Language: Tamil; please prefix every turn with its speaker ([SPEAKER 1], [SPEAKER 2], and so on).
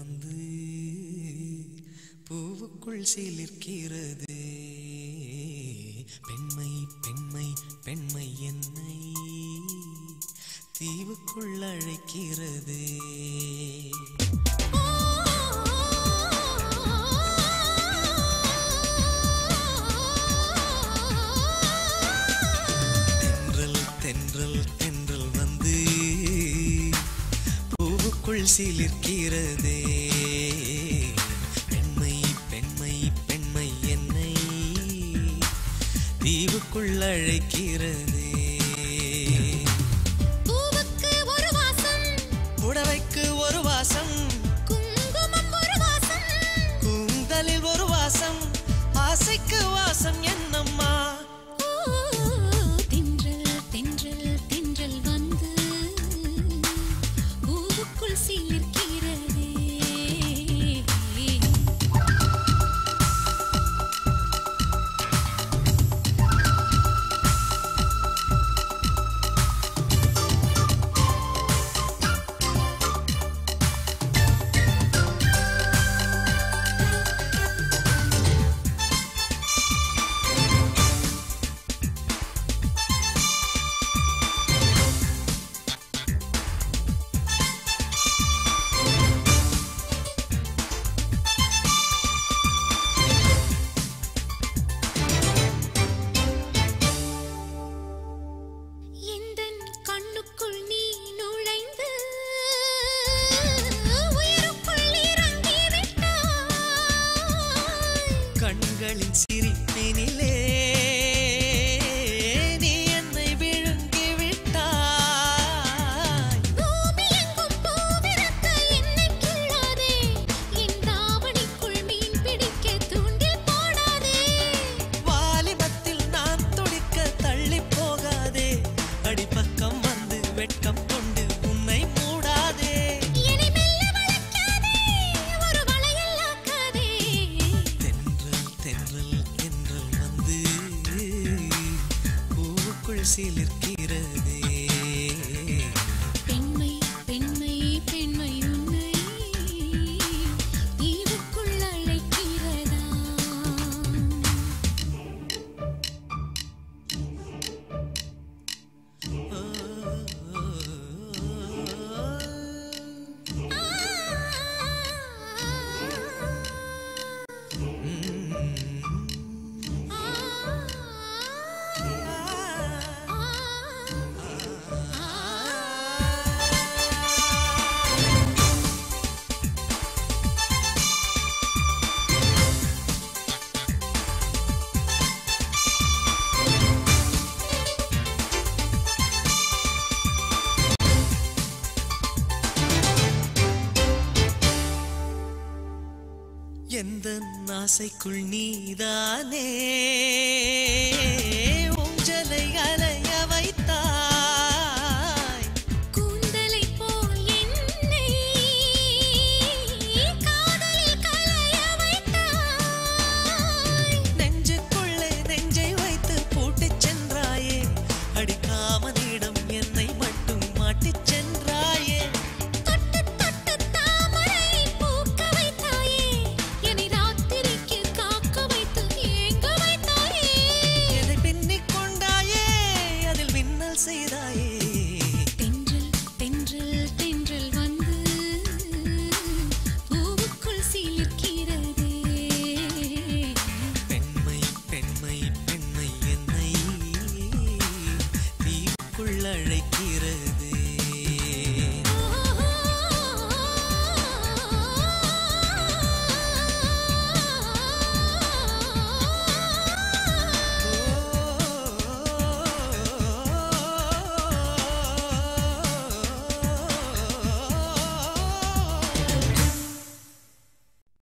[SPEAKER 1] வந்து பூவுக்குள் சிலிர்க்கிறது பெண்மை பெண்மை பெண்மை என்னை தீவுக்குள் அழைக்கிறது தென்றல் தென்றல் தென்றல் வந்து பூவுக்குள் சிலிர்க்கிறதே பெண்மை பெண்மை பெண்மை என்னை தீவுக்குள் அழைக்கிறதே
[SPEAKER 2] பூவுக்கு ஒரு வாசம்
[SPEAKER 1] புடவைக்கு ஒரு வாசம்
[SPEAKER 2] குங்குமம் ஒரு வாசம்
[SPEAKER 1] கூந்தலில் ஒரு வாசம் ஆசைக்கு வாசம் என்னம்மா
[SPEAKER 2] ஓ தென்றல் தென்றல் தென்றல் வந்து பூவுக்குள் சிலிர்க்கிறதே எந்தன் கண்ணுக்குள் நீ நுழைந்து உயிருக்குள் இறங்கி விட்டாய்
[SPEAKER 1] கண்களின் சிரிப்பினிலே நீ என்னை விழுங்கி விட்டாய்
[SPEAKER 2] பூமி எங்கும் பூவிருக்க என்னை கிள்ளாதே என் தாவணிக்குள் மீன் பிடிக்க தூண்டில் போடாதே
[SPEAKER 1] வாலிபத்தில் நான் துடிக்க தள்ளி போகாதே அடிப்பக்கம் வந்து வெட்கம் கொண்டு உன்னை மூடாதே
[SPEAKER 2] என்னை மெல்ல வளைக்காதே ஒரு வளையல் ஆக்காதே
[SPEAKER 1] தென்றல் தென்றல் தென்றல் வந்து பூவுக்குள் சிலிர்க்கிறதே
[SPEAKER 2] பெண்மை பெண்மை பெண்மை உன்னை தீவுக்குள் அழைக்கிறதா
[SPEAKER 1] எந்த ஆசைக்குள் நீதானே